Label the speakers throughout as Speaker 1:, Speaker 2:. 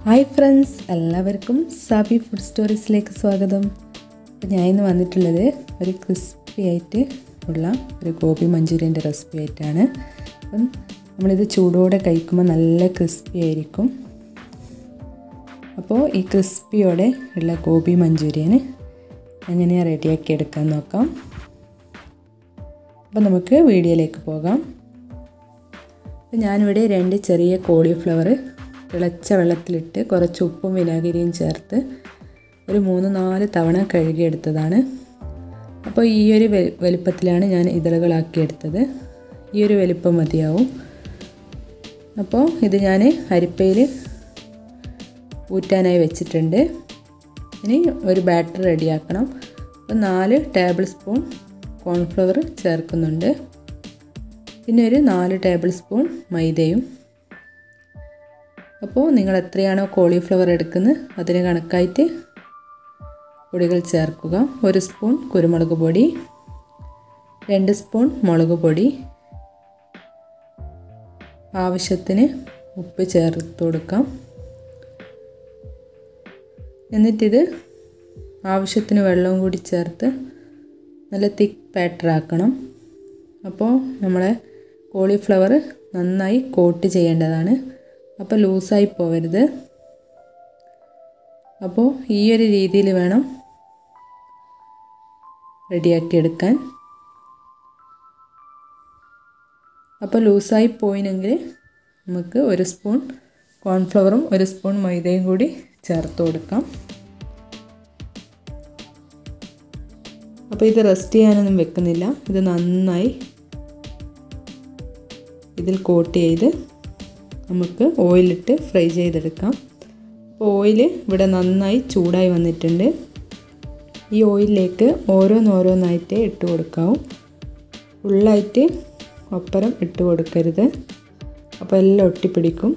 Speaker 1: hi friends എല്ലാവർക്കും Sabi food സ്റ്റോറീസിലേക്ക് സ്വാഗതം അപ്പോൾ ഞാൻ ഇന്ന് വന്നിട്ടുള്ളത് ഒരു ക്രിസ്പി ആയിട്ട് ഉള്ള ഒരു ഗോബി മഞ്ചൂരിയൻ്റെ റെസിപ്പി ആയിട്ടാണ് അപ്പം നമ്മളിത് ചൂടോടെ കഴിക്കുമ്പോൾ നല്ല ക്രിസ്പി ആയിരിക്കും അപ്പോൾ ഈ ക്രിസ്പിയോടെ ഉള്ള ഗോബി മഞ്ചൂരിയന് എങ്ങനെയാണ് റെഡിയാക്കി എടുക്കാൻ നോക്കാം അപ്പോൾ നമുക്ക് വീഡിയോയിലേക്ക് പോകാം അപ്പോൾ ഞാനിവിടെ രണ്ട് ചെറിയ കോളിഫ്ലവർ തിളച്ച വെള്ളത്തിലിട്ട് കുറച്ച് ഉപ്പും വിനാഗിരിയും ചേർത്ത് ഒരു മൂന്ന് നാല് തവണ കഴുകിയെടുത്തതാണ് അപ്പോൾ ഈ ഒരു വലിപ്പത്തിലാണ് ഞാൻ ഇതളുകളാക്കിയെടുത്തത് ഈ ഒരു വലിപ്പം മതിയാവും അപ്പോൾ ഇത് ഞാൻ അരിപ്പയിൽ ഊറ്റാനായി വെച്ചിട്ടുണ്ട് ഇനി ഒരു ബാറ്റർ റെഡിയാക്കണം അപ്പോൾ നാല് ടേബിൾ സ്പൂൺ കോൺഫ്ലവർ ചേർക്കുന്നുണ്ട് പിന്നെ ഒരു നാല് ടേബിൾ സ്പൂൺ മൈദയും അപ്പോൾ നിങ്ങൾ എത്രയാണോ കോളിഫ്ലവർ എടുക്കുന്നത് അതിന് കണക്കായിട്ട് പൊടികൾ ചേർക്കുക ഒരു സ്പൂൺ കുരുമുളക് പൊടി രണ്ട് സ്പൂൺ മുളക് പൊടി ആവശ്യത്തിന് ഉപ്പ് ചേർത്ത് കൊടുക്കാം എന്നിട്ടിത് ആവശ്യത്തിന് വെള്ളവും കൂടി ചേർത്ത് നല്ല തിക്ക് ബാറ്റർ ആക്കണം അപ്പോൾ നമ്മളെ കോളിഫ്ലവർ നന്നായി കോട്ട് ചെയ്യേണ്ടതാണ് അപ്പോൾ ലൂസായി പോവരുത് അപ്പോൾ ഈ ഒരു രീതിയിൽ വേണം റെഡിയാക്കി എടുക്കാൻ അപ്പോൾ ലൂസായി പോയിനെങ്കിൽ നമുക്ക് ഒരു സ്പൂൺ കോൺഫ്ലവറും ഒരു സ്പൂൺ മൈദയും കൂടി ചേർത്ത് കൊടുക്കാം അപ്പോൾ ഇത് റെസ്റ്റ് ചെയ്യാനൊന്നും വെക്കുന്നില്ല ഇത് നന്നായി ഇതിൽ കോട്ട് ചെയ്ത് നമുക്ക് ഓയിലിട്ട് ഫ്രൈ ചെയ്തെടുക്കാം അപ്പോൾ ഓയിൽ ഇവിടെ നന്നായി ചൂടായി വന്നിട്ടുണ്ട് ഈ ഓയിലിലേക്ക് ഓരോന്നോരോന്നായിട്ട് ഇട്ട് കൊടുക്കാവും ഫുള്ളായിട്ട് ഒപ്പരം ഇട്ട് കൊടുക്കരുത് അപ്പോൾ എല്ലാം ഒട്ടിപ്പിടിക്കും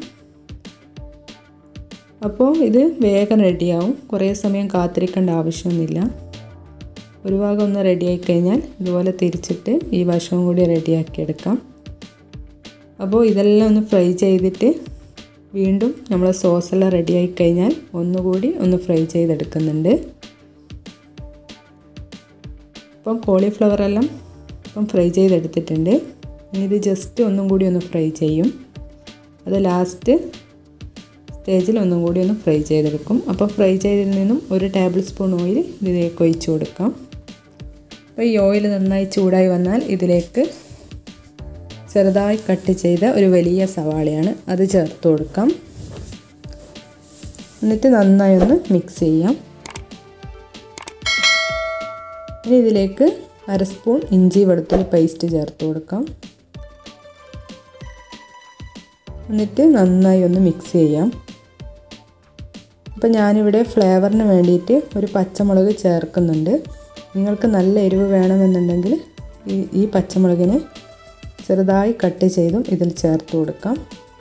Speaker 1: അപ്പോൾ ഇത് വേഗം റെഡിയാവും കുറേ സമയം കാത്തിരിക്കേണ്ട ആവശ്യമൊന്നുമില്ല ഒരു ഭാഗം ഒന്ന് റെഡിയായി കഴിഞ്ഞാൽ ഇതുപോലെ തിരിച്ചിട്ട് ഈ വശവും കൂടി റെഡിയാക്കി എടുക്കാം അപ്പോൾ ഇതെല്ലാം ഒന്ന് ഫ്രൈ ചെയ്തിട്ട് വീണ്ടും നമ്മൾ സോസെല്ലാം റെഡിയായി കഴിഞ്ഞാൽ ഒന്നുകൂടി ഒന്ന് ഫ്രൈ ചെയ്തെടുക്കുന്നുണ്ട് ഇപ്പം കോളിഫ്ലവർ എല്ലാം ഇപ്പം ഫ്രൈ ചെയ്തെടുത്തിട്ടുണ്ട് ഇനി ഇത് ജസ്റ്റ് ഒന്നും കൂടി ഒന്ന് ഫ്രൈ ചെയ്യും അത് ലാസ്റ്റ് സ്റ്റേജിൽ ഒന്നും കൂടി ഒന്ന് ഫ്രൈ ചെയ്തെടുക്കും അപ്പോൾ ഫ്രൈ ചെയ്തതിൽ നിന്നും ഒരു ടേബിൾ സ്പൂൺ ഓയിൽ ഇതിലേക്ക് ഒഴിച്ച് കൊടുക്കാം അപ്പോൾ ഈ ഓയിൽ നന്നായി ചൂടായി വന്നാൽ ഇതിലേക്ക് ചെറുതായി കട്ട് ചെയ്ത ഒരു വലിയ സവാളയാണ് അത് ചേർത്ത് കൊടുക്കാം എന്നിട്ട് നന്നായി ഒന്ന് മിക്സ് ചെയ്യാം ഇനി ഇതിലേക്ക് അര സ്പൂൺ ഇഞ്ചി വെളുത്തുള്ളി പേസ്റ്റ് ചേർത്ത് കൊടുക്കാം എന്നിട്ട് നന്നായി ഒന്ന് മിക്സ് ചെയ്യാം അപ്പോൾ ഞാനിവിടെ ഫ്ലേവറിന് വേണ്ടിയിട്ട് ഒരു പച്ചമുളക് ചേർക്കുന്നുണ്ട് നിങ്ങൾക്ക് നല്ല എരിവ് വേണമെന്നുണ്ടെങ്കിൽ ഈ ഈ പച്ചമുളകിന് ചെറുതായി കട്ട് ചെയ്തും ഇതിൽ ചേർത്ത് കൊടുക്കാം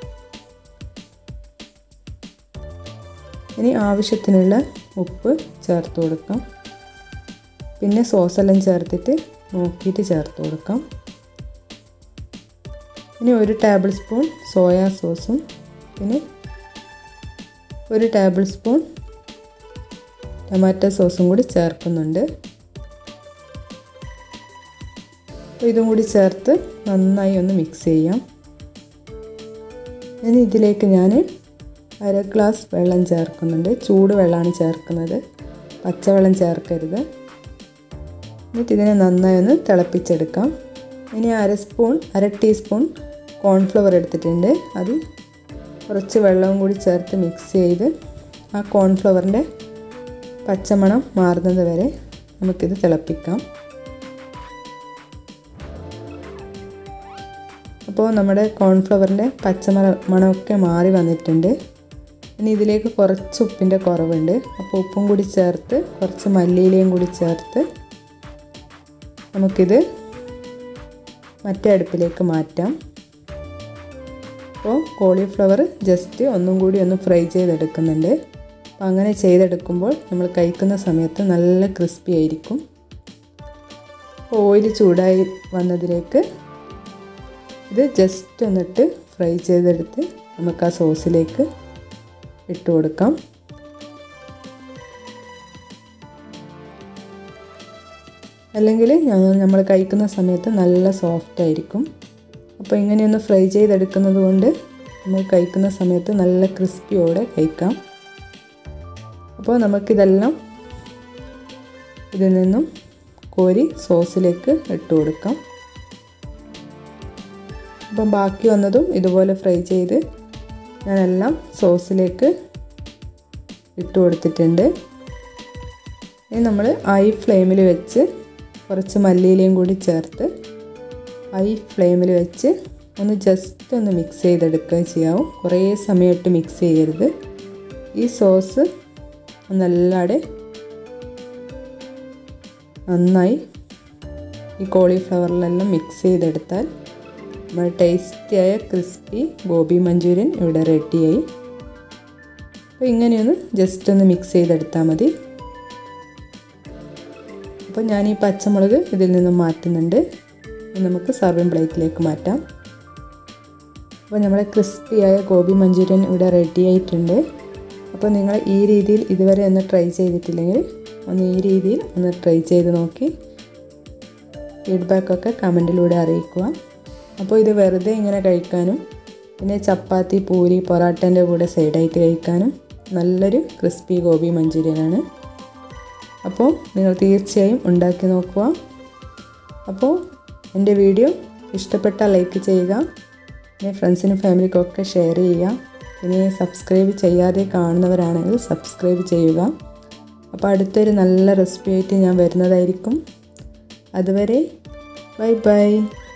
Speaker 1: ഇനി ആവശ്യത്തിനുള്ള ഉപ്പ് ചേർത്ത് കൊടുക്കാം പിന്നെ സോസെല്ലാം ചേർത്തിട്ട് നോക്കിയിട്ട് ചേർത്ത് കൊടുക്കാം ഇനി ഒരു ടേബിൾ സ്പൂൺ സോയാ സോസും പിന്നെ ഒരു ടേബിൾ സ്പൂൺ ടൊമാറ്റോ സോസും കൂടി ചേർക്കുന്നുണ്ട് അപ്പോൾ ഇതും കൂടി ചേർത്ത് നന്നായി ഒന്ന് മിക്സ് ചെയ്യാം ഇനി ഇതിലേക്ക് ഞാൻ അര ഗ്ലാസ് വെള്ളം ചേർക്കുന്നുണ്ട് ചൂട് വെള്ളമാണ് ചേർക്കുന്നത് പച്ചവെള്ളം ചേർക്കരുത് എന്നിട്ട് ഇതിനെ നന്നായി ഒന്ന് തിളപ്പിച്ചെടുക്കാം ഇനി അര സ്പൂൺ അര ടീസ്പൂൺ കോൺഫ്ലവർ എടുത്തിട്ടുണ്ട് അത് കുറച്ച് വെള്ളവും കൂടി ചേർത്ത് മിക്സ് ചെയ്ത് ആ കോൺഫ്ലവറിൻ്റെ പച്ചമണം മാറുന്നത് വരെ നമുക്കിത് തിളപ്പിക്കാം അപ്പോൾ നമ്മുടെ കോൺഫ്ലവറിൻ്റെ പച്ചമണ മണമൊക്കെ മാറി വന്നിട്ടുണ്ട് ഇനി ഇതിലേക്ക് കുറച്ച് ഉപ്പിൻ്റെ കുറവുണ്ട് അപ്പോൾ ഉപ്പും കൂടി ചേർത്ത് കുറച്ച് മല്ലിയിലയും കൂടി ചേർത്ത് നമുക്കിത് മറ്റേ അടുപ്പിലേക്ക് മാറ്റാം അപ്പോൾ കോളിഫ്ലവർ ജസ്റ്റ് ഒന്നും കൂടി ഒന്ന് ഫ്രൈ ചെയ്തെടുക്കുന്നുണ്ട് അപ്പോൾ അങ്ങനെ ചെയ്തെടുക്കുമ്പോൾ നമ്മൾ കഴിക്കുന്ന സമയത്ത് നല്ല ക്രിസ്പി ആയിരിക്കും ഓയിൽ ചൂടായി വന്നതിലേക്ക് ഇത് ജസ്റ്റ് ഒന്നിട്ട് ഫ്രൈ ചെയ്തെടുത്ത് നമുക്ക് ആ സോസിലേക്ക് ഇട്ട് കൊടുക്കാം അല്ലെങ്കിൽ നമ്മൾ കഴിക്കുന്ന സമയത്ത് നല്ല സോഫ്റ്റ് ആയിരിക്കും അപ്പോൾ ഇങ്ങനെയൊന്ന് ഫ്രൈ ചെയ്തെടുക്കുന്നത് കൊണ്ട് നമ്മൾ കഴിക്കുന്ന സമയത്ത് നല്ല ക്രിസ്പിയോടെ കഴിക്കാം അപ്പോൾ നമുക്കിതെല്ലാം ഇതിൽ നിന്നും കോരി സോസിലേക്ക് ഇട്ട് കൊടുക്കാം അപ്പം ബാക്കി വന്നതും ഇതുപോലെ ഫ്രൈ ചെയ്ത് ഞാനെല്ലാം സോസിലേക്ക് ഇട്ട് കൊടുത്തിട്ടുണ്ട് ഇനി നമ്മൾ ഹൈ ഫ്ലെയിമിൽ വെച്ച് കുറച്ച് മല്ലിയിലയും കൂടി ചേർത്ത് ഹൈ ഫ്ലെയിമിൽ വെച്ച് ഒന്ന് ജസ്റ്റ് ഒന്ന് മിക്സ് ചെയ്തെടുക്കുക ചെയ്യാവും കുറേ സമയമായിട്ട് മിക്സ് ചെയ്യരുത് ഈ സോസ് നല്ലാടെ നന്നായി ഈ കോളിഫ്ലവറിലെല്ലാം മിക്സ് ചെയ്തെടുത്താൽ നമ്മുടെ ടേസ്റ്റിയായ ക്രിസ്പി ഗോബി മഞ്ചൂരിയൻ ഇവിടെ റെഡിയായി അപ്പോൾ ഇങ്ങനെയൊന്ന് ജസ്റ്റ് ഒന്ന് മിക്സ് ചെയ്തെടുത്താൽ മതി അപ്പോൾ ഞാൻ ഈ പച്ചമുളക് ഇതിൽ നിന്നും മാറ്റുന്നുണ്ട് നമുക്ക് സർവിങ് പ്ലേറ്റിലേക്ക് മാറ്റാം അപ്പോൾ നമ്മുടെ ക്രിസ്പിയായ ഗോബി മഞ്ചൂരിയൻ ഇവിടെ റെഡി ആയിട്ടുണ്ട് അപ്പോൾ നിങ്ങൾ ഈ രീതിയിൽ ഇതുവരെ ഒന്ന് ട്രൈ ചെയ്തിട്ടില്ലെങ്കിൽ ഒന്ന് ഈ രീതിയിൽ ഒന്ന് ട്രൈ ചെയ്ത് നോക്കി ഫീഡ്ബാക്കൊക്കെ കമൻറ്റിലൂടെ അറിയിക്കുക അപ്പോൾ ഇത് വെറുതെ ഇങ്ങനെ കഴിക്കാനും പിന്നെ ചപ്പാത്തി പൂരി പൊറാട്ടൻ്റെ കൂടെ സൈഡായിട്ട് കഴിക്കാനും നല്ലൊരു ക്രിസ്പി ഗോബി മഞ്ചൂരിയനാണ് അപ്പോൾ നിങ്ങൾ തീർച്ചയായും ഉണ്ടാക്കി നോക്കുക അപ്പോൾ എൻ്റെ വീഡിയോ ഇഷ്ടപ്പെട്ടാൽ ലൈക്ക് ചെയ്യുക പിന്നെ ഫ്രണ്ട്സിനും ഫാമിലിക്കൊക്കെ ഷെയർ ചെയ്യുക പിന്നെ സബ്സ്ക്രൈബ് ചെയ്യാതെ കാണുന്നവരാണെങ്കിൽ സബ്സ്ക്രൈബ് ചെയ്യുക അപ്പോൾ അടുത്തൊരു നല്ല റെസിപ്പി ആയിട്ട് ഞാൻ വരുന്നതായിരിക്കും അതുവരെ ബൈ ബൈ